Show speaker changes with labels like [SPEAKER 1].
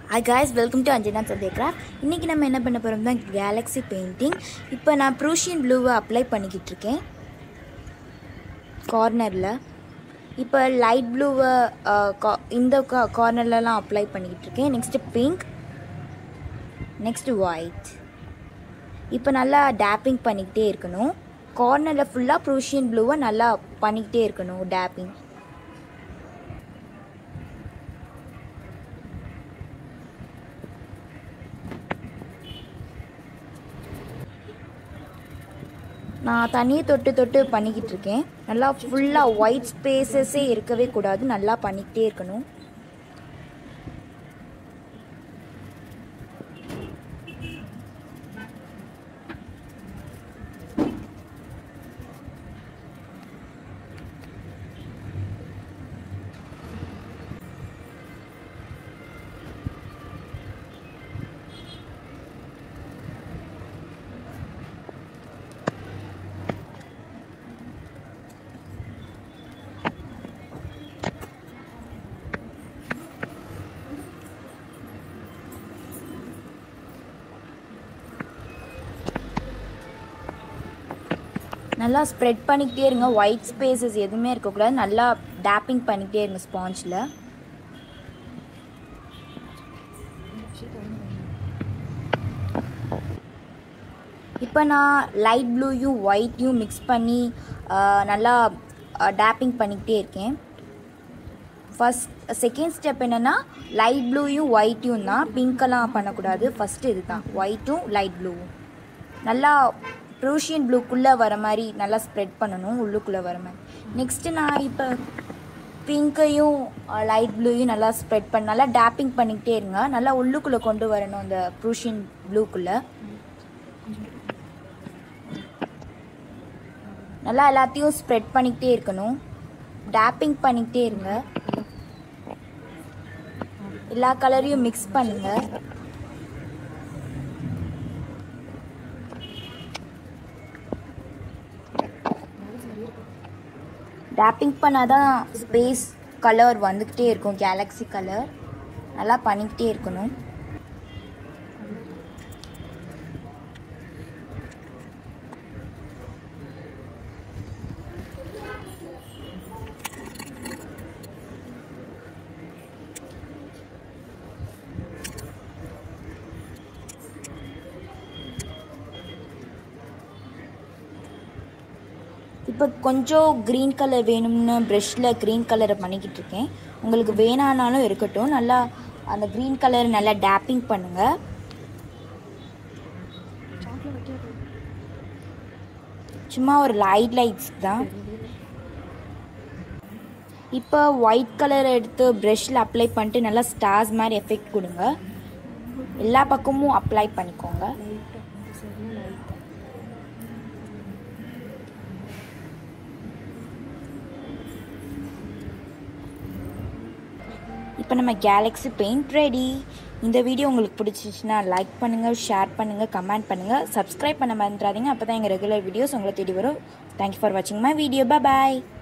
[SPEAKER 1] hi guys welcome to Anjana Sathya craft இன்றைக்கி நம்ம என்ன பண்ண போகிறோம் தான் கேலக்ஸி பெயிண்டிங் இப்போ நான் ப்ரூஷியன் ப்ளூவை அப்ளை பண்ணிக்கிட்டு இருக்கேன் கார்னரில் இப்போ லைட் ப்ளூவை இந்த கார்னர்லலாம் அப்ளை பண்ணிக்கிட்டு இருக்கேன் நெக்ஸ்ட்டு பிங்க் நெக்ஸ்ட்டு ஒயிட் இப்போ நல்லா டேப்பிங் பண்ணிக்கிட்டே இருக்கணும் கார்னரில் ஃபுல்லாக ப்ரூஷியன் ப்ளூவை நல்லா பண்ணிக்கிட்டே இருக்கணும் டேப்பிங் நான் தண்ணியை தொட்டு தொட்டு பண்ணிக்கிட்டு இருக்கேன் நல்லா ஃபுல்லாக ஒயிட் ஸ்பேசஸே இருக்கவே கூடாது நல்லா பண்ணிக்கிட்டே இருக்கணும் நல்லா ஸ்ப்ரெட் பண்ணிக்கிட்டே இருங்க ஒயிட் ஸ்பேசஸ் எதுவுமே இருக்கக்கூடாது நல்லா டேப்பிங் பண்ணிக்கிட்டே இருங்க ஸ்பாஞ்சில் இப்போ நான் லைட் ப்ளூயும் ஒயிட்டையும் மிக்ஸ் பண்ணி ஆஹ், நல்லா டேப்பிங் பண்ணிக்கிட்டே இருக்கேன் ஃபஸ்ட் செகண்ட் ஸ்டெப் என்னென்னா லைட் ப்ளூயும் ஒயிட்டையும் தான் பிங்க்கெல்லாம் பண்ணக்கூடாது ஃபஸ்ட்டு இது தான் ஒயிட்டும் லைட் ப்ளூவும் நல்லா ப்ரூஷியன் ப்ளூக்குள்ளே வர மாதிரி நல்லா ஸ்ப்ரெட் பண்ணணும் உள்ளுக்குள்ளே வர மாதிரி நெக்ஸ்ட்டு நான் இப்போ பிங்க்கையும் லைட் ப்ளூயும் நல்லா ஸ்ப்ரெட் பண்ண நல்லா டேப்பிங் பண்ணிக்கிட்டே இருங்க நல்லா உள்ளுக்குள்ளே கொண்டு வரணும் அந்த ப்ரூஷியன் ப்ளூக்குள்ளே நல்லா எல்லாத்தையும் ஸ்ப்ரெட் பண்ணிக்கிட்டே இருக்கணும் டேப்பிங் பண்ணிக்கிட்டே இருங்க எல்லா கலரையும் மிக்ஸ் பண்ணுங்க டேப்பிங் பண்ணாதான் ஸ்பேஸ் கலர் வந்துக்கிட்டே இருக்கும் கேலக்ஸி கலர் நல்லா பண்ணிக்கிட்டே இருக்கணும் இப்போ கொஞ்சம் க்ரீன் கலர் வேணும்னு ப்ரெஷ்ஷில் க்ரீன் கலரை பண்ணிக்கிட்டு இருக்கேன் உங்களுக்கு வேணானாலும் இருக்கட்டும் நல்லா அந்த க்ரீன் கலர் நல்லா டேப்பிங் பண்ணுங்கள் சும்மா ஒரு லைட் லைட்ஸ் தான் இப்போ ஒயிட் கலர் எடுத்து ப்ரெஷ்ஷில் அப்ளை பண்ணிட்டு நல்லா ஸ்டார்ஸ் மாதிரி எஃபெக்ட் கொடுங்க எல்லா பக்கமும் அப்ளை பண்ணிக்கோங்க இப்போ நம்ம கேலக்ஸி பெயிண்ட் ரெடி இந்த வீடியோ உங்களுக்கு பிடிச்சிச்சுன்னா லைக் பண்ணுங்கள் ஷேர் பண்ணுங்கள் கமெண்ட் பண்ணுங்கள் சப்ஸ்கிரைப் பண்ண மறந்துடாதீங்க அப்போ தான் எங்கள் ரெகுலர் வீடியோஸ் உங்களை தேடி வரும் தேங்க்யூ ஃபார் வாட்சிங் மை வீடியோ பாய்